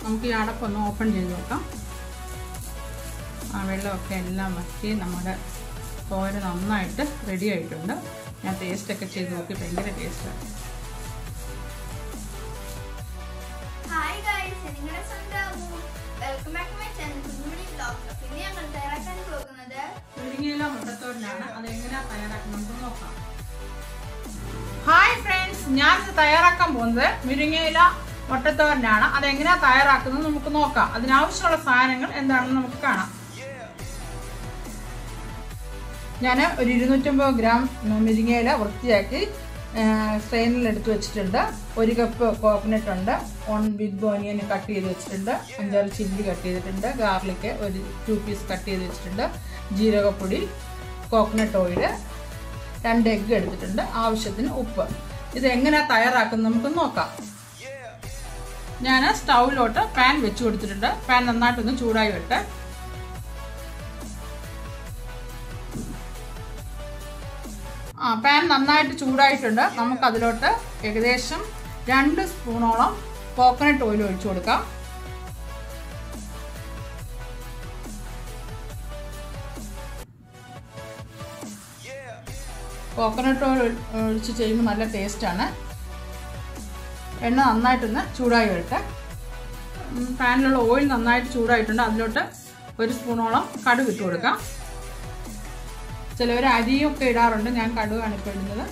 നമുക്ക് ഈ അടപ്പൊന്ന് ഓപ്പൺ ചെയ്ത് നോക്കാം ആ വെള്ളമൊക്കെ എല്ലാം വറ്റി നമ്മുടെ തോര നന്നായിട്ട് റെഡി ആയിട്ടുണ്ട് ഞാൻ ടേസ്റ്റൊക്കെ ചെയ്ത് നോക്കി ഭയങ്കര ടേസ്റ്റാണ് ഹായ് ഗൈസ് നിങ്ങളുടെ സ്വന്തം welcome back my channel Kunjumani blog പിന്നെ ഞങ്ങൾ തയ്യാറാക്കാൻ പോകുന്നത് മുരിങ്ങയില മുട്ടത്തോരനാണ് അത് എങ്ങനെയാ തയ്യാറാക്കുന്നത് നമുക്ക് നോക്കാം ഹായ് ഫ്രണ്ട്സ് ഞാൻ ഇന്ന് തയ്യാറാക്കാൻ പോകുന്നത് മുരിങ്ങയില മുട്ടത്തോരനാണ് അത് എങ്ങനെയാ തയ്യാറാക്കുന്നത് നമുക്ക് നോക്കാം അതിനാവശ്യമുള്ള സാധനങ്ങൾ എന്താണെന്ന് നമുക്ക് കാണാം ഞാൻ ഒരു ഇരുന്നൂറ്റമ്പത് ഗ്രാം മുരിങ്ങയില വൃത്തിയാക്കി സ്ട്രെയിനിൽ എടുത്ത് വെച്ചിട്ടുണ്ട് ഒരു കപ്പ് കോക്കനട്ട് ഉണ്ട് വൺ ബിഗ് ഓനിയൻ കട്ട് ചെയ്ത് വെച്ചിട്ടുണ്ട് അഞ്ചാറ് ചില്ലി കട്ട് ചെയ്തിട്ടുണ്ട് ഗാർലിക്ക് ഒരു ടു പീസ് കട്ട് ചെയ്ത് വെച്ചിട്ടുണ്ട് ജീരകപ്പൊടി കോക്കനട്ട് ഓയിൽ രണ്ട് എഗ്ഗ് എടുത്തിട്ടുണ്ട് ആവശ്യത്തിന് ഉപ്പ് ഇത് എങ്ങനെയാണ് തയ്യാറാക്കുന്നത് നമുക്ക് നോക്കാം ഞാൻ സ്റ്റൗവിലോട്ട് പാൻ വെച്ച് കൊടുത്തിട്ടുണ്ട് പാൻ നന്നായിട്ടൊന്ന് ചൂടായി വിട്ട് ആ പാൻ നന്നായിട്ട് ചൂടായിട്ടുണ്ട് നമുക്ക് അതിലോട്ട് ഏകദേശം രണ്ട് സ്പൂണോളം കോക്കനട്ട് ഓയിൽ ഒഴിച്ചു കൊടുക്കാം കോക്കനട്ട് ഓയിൽ ഒഴിച്ച് ചെയ്യുമ്പോൾ നല്ല ടേസ്റ്റാണ് എണ്ണ നന്നായിട്ടൊന്ന് ചൂടായി വരട്ടെ ഉം, പാനിലുള്ള ഓയിൽ നന്നായിട്ട് ചൂടായിട്ടുണ്ട് അതിലോട്ട് ഒരു സ്പൂണോളം കടുക് ഇട്ട് കൊടുക്കാം ചിലവർ അരിയൊക്കെ ഇടാറുണ്ട് ഞാൻ കടുകാണ് ഇപ്പോൾ ഇടുന്നത്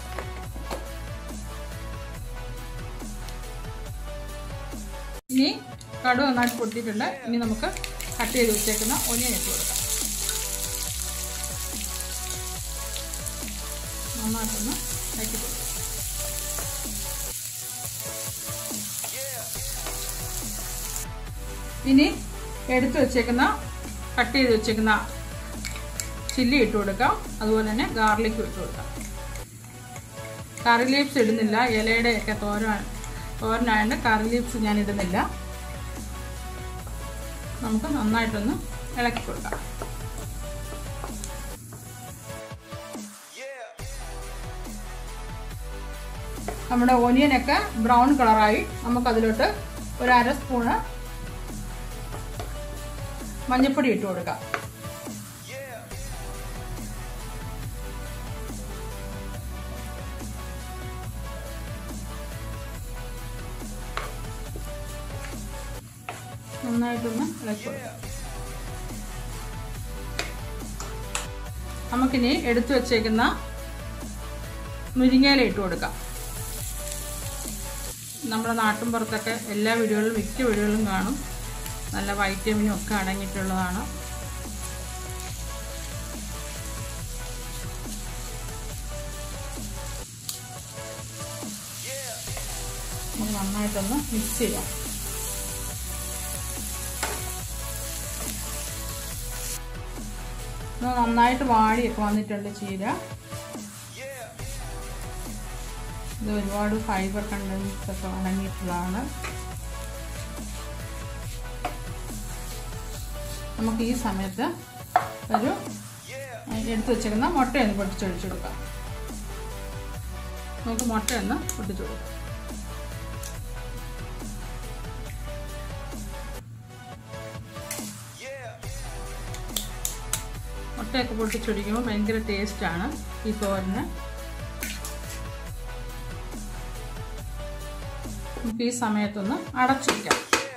ഇനി കടുക് നന്നായിട്ട് പൊട്ടിയിട്ടുണ്ട് ഇനി നമുക്ക് കട്ട് ചെയ്ത് വെച്ചേക്കുന്ന ഒനിയൻ ഇട്ട് കൊടുക്കാം നന്നായിട്ടൊന്ന് ഇളക്കി കൊടുക്കാം ഇനി എടുത്തു വെച്ചേക്കുന്ന കട്ട് ചെയ്ത് വെച്ചേക്കുന്ന ചില്ലി ഇട്ട് കൊടുക്കാം അതുപോലെ തന്നെ ഗാർലിക്കും ഇട്ട് കൊടുക്കാം കറി ലീവ്സ് ഇടുന്നില്ല ഇലയുടെ ഒക്കെ തോരൻ തോരനായതുകൊണ്ട് കറി ലീവ്സ് ഞാൻ ഇടുന്നില്ല നമുക്ക് നന്നായിട്ടൊന്ന് ഇളക്കി കൊടുക്കാം നമ്മുടെ ഓനിയനൊക്കെ ബ്രൗൺ കളറായി നമുക്കതിലോട്ട് ഒരു അര സ്പൂണ് മഞ്ഞൾപ്പൊടി ഇട്ട് കൊടുക്കാം നന്നായിട്ടൊന്ന് ഇളക്കി കൊടുക്കാം നമുക്കിനി എടുത്തു വച്ചേക്കുന്ന മുരിങ്ങയില ഇട്ട് കൊടുക്കാം നമ്മുടെ നാട്ടിൻ പുറത്തൊക്കെ എല്ലാ വീടുകളിലും മിക്ക വീടുകളിലും കാണും നല്ല വൈറ്റമിനും ഒക്കെ അടങ്ങിയിട്ടുള്ളതാണ് നമുക്ക് നന്നായിട്ടൊന്ന് മിക്സ് ചെയ്യാം ഇത് നന്നായിട്ട് വാടിയൊക്കെ വന്നിട്ടുണ്ട് ചീര ഇത് ഒരുപാട് ഫൈബർ കണ്ടൻസ് ഒക്കെ അടങ്ങിയിട്ടുള്ളതാണ് നമുക്ക് ഈ സമയത്ത് ഒരു എടുത്തു വെച്ചേക്കുന്ന മുട്ടയൊന്ന് പൊട്ടിച്ചൊഴിച്ചു കൊടുക്കാം നമുക്ക് മുട്ടയൊന്ന് പൊട്ടിച്ചു കൊടുക്കാം മുട്ടയൊക്കെ പൊട്ടിച്ചൊഴിക്കുമ്പോൾ ഭയങ്കര ടേസ്റ്റാണ് ഈ തോരന് നമുക്ക് ഈ സമയത്തൊന്ന് അടച്ചു വയ്ക്കാം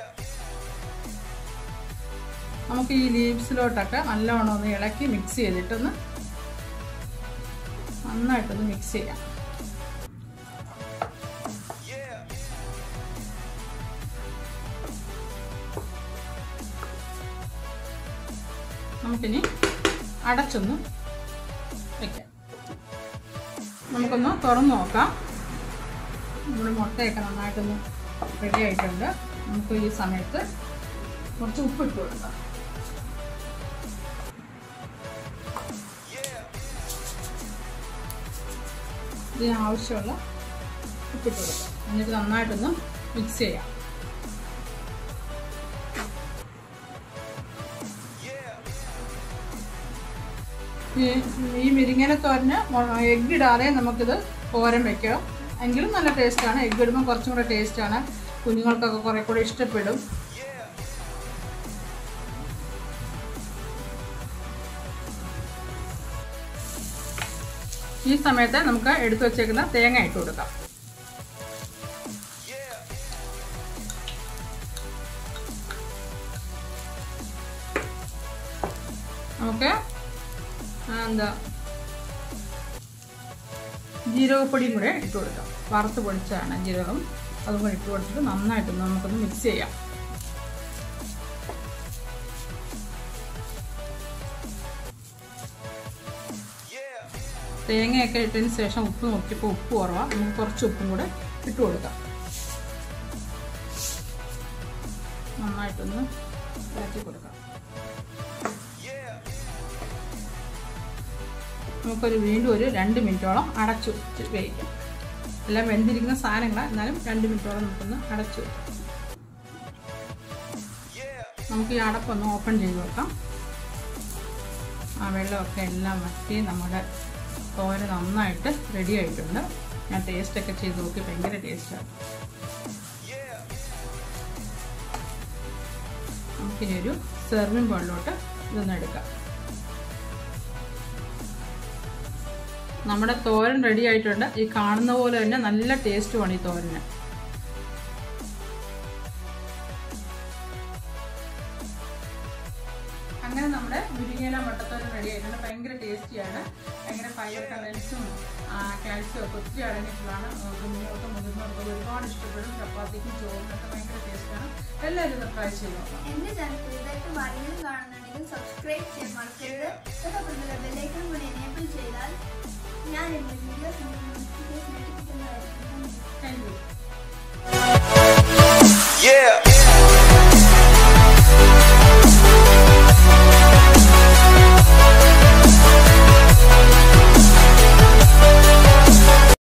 നമുക്ക് ഈ ലീവ്സിലോട്ടൊക്കെ നല്ലവണ്ണം ഒന്ന് ഇളക്കി മിക്സ് ചെയ്തിട്ടൊന്ന് നന്നായിട്ടൊന്ന് മിക്സ് ചെയ്യാം നമുക്കിനി അടച്ചൊന്ന് വയ്ക്കാം നമുക്കൊന്ന് തുറന്ന് നോക്കാം നമ്മുടെ മുട്ടയൊക്കെ നന്നായിട്ടൊന്ന് റെഡി ആയിട്ടുണ്ട് നമുക്ക് ഈ സമയത്ത് കുറച്ച് ഉപ്പിട്ട് കൊടുക്കാം ഇതിന് ആവശ്യമുള്ള ഉപ്പിട്ട് കൊടുക്കാം എന്നിട്ട് നന്നായിട്ടൊന്ന് മിക്സ് ചെയ്യാം ഈ ഈ മുരിങ്ങയില തോരന് എഗ്ഗ് ഇടാതെ നമുക്കിത് തോരൻ വെക്കാം എങ്കിലും നല്ല ടേസ്റ്റാണ് എഗ്ഗ് ഇടുമ്പോൾ കുറച്ചും കൂടെ ടേസ്റ്റാണ് കുഞ്ഞുങ്ങൾക്കൊക്കെ കുറേ കൂടെ ഇഷ്ടപ്പെടും ഈ സമയത്ത് നമുക്ക് എടുത്തു വച്ചേക്കുന്ന തേങ്ങ ഇട്ട് കൊടുക്കാം നമുക്ക് ആ, എന്താ ജീരകപ്പൊടിയും കൂടെ ഇട്ട് കൊടുക്കാം വറുത്ത് പൊടിച്ചാണ് ജീരകം അതും കൂടെ ഇട്ട് കൊടുത്തിട്ട് നന്നായിട്ടൊന്ന് നമുക്കൊന്ന് മിക്സ് ചെയ്യാം തേങ്ങയൊക്കെ ഇട്ടതിന് ശേഷം ഉപ്പ് നോക്കിയപ്പോൾ ഉപ്പ് കുറവാണ് നമുക്ക് കുറച്ച് ഉപ്പും കൂടെ ഇട്ട് കൊടുക്കാം നന്നായിട്ടൊന്ന് ഇളക്കി കൊടുക്കാം നമുക്കൊരു വീണ്ടും ഒരു രണ്ട് മിനിറ്റോളം അടച്ചു വെച്ച് വേവിക്കാം എല്ലാം വെന്തിരിക്കുന്ന സാധനങ്ങളാണ് എന്നാലും രണ്ട് മിനിറ്റോളം നമുക്കൊന്ന് അടച്ചു വെക്കാം നമുക്ക് ഈ അടപ്പൊന്ന് ഓപ്പൺ ചെയ്ത് വെക്കാം ആ വെള്ളമൊക്കെ എല്ലാം വറ്റി നമ്മുടെ തോര നന്നായിട്ട് റെഡി ആയിട്ടുണ്ട് ഞാൻ ടേസ്റ്റൊക്കെ ചെയ്ത് നോക്കി ഭയങ്കര ടേസ്റ്റാണ് നമുക്കിനി ഒരു സെർവിങ് ബോളിലോട്ട് ഇതൊന്ന് എടുക്കാം നമ്മുടെ തോരൻ റെഡി ആയിട്ടുണ്ട് ഈ കാണുന്ന പോലെ തന്നെ നല്ല ടേസ്റ്റുമാണ് ഈ തോരന് അങ്ങനെ നമ്മുടെ മുരിങ്ങയില മുട്ടത്തോരൻ റെഡി ആയിട്ടുണ്ട് ഭയങ്കര ടേസ്റ്റിയാണ് ഭയങ്കര ഫൈബർ കണ്ടൻസും കാൽസ്യം ഒക്കെ ഒത്തിരി അടങ്ങിയിട്ടുള്ളതാണ് ആ, കുഞ്ഞുങ്ങൾക്കും മുതിർന്നവർക്കും ഒരുപാട് ഇഷ്ടപ്പെടും ചപ്പാത്തിക്കും ചോറിനൊക്കെ ഭയങ്കര ടേസ്റ്റാണ് എല്ലാവരും ഇത് ട്രൈ ചെയ്ത് നോക്കാം എന്റെ ചാനൽ പുതിയതായിട്ട് ആരെങ്കിലും കാണുന്നുണ്ടെങ്കിൽ സബ്സ്ക്രൈബ് ചെയ്യാൻ മറക്കരുത് തൊട്ടപ്പുറത്തുള്ള ബെല്ലൈക്കൺ കൂടി എനേബിൾ ചെയ്താൽ ഞാൻ എന്റെ വീഡിയോസ്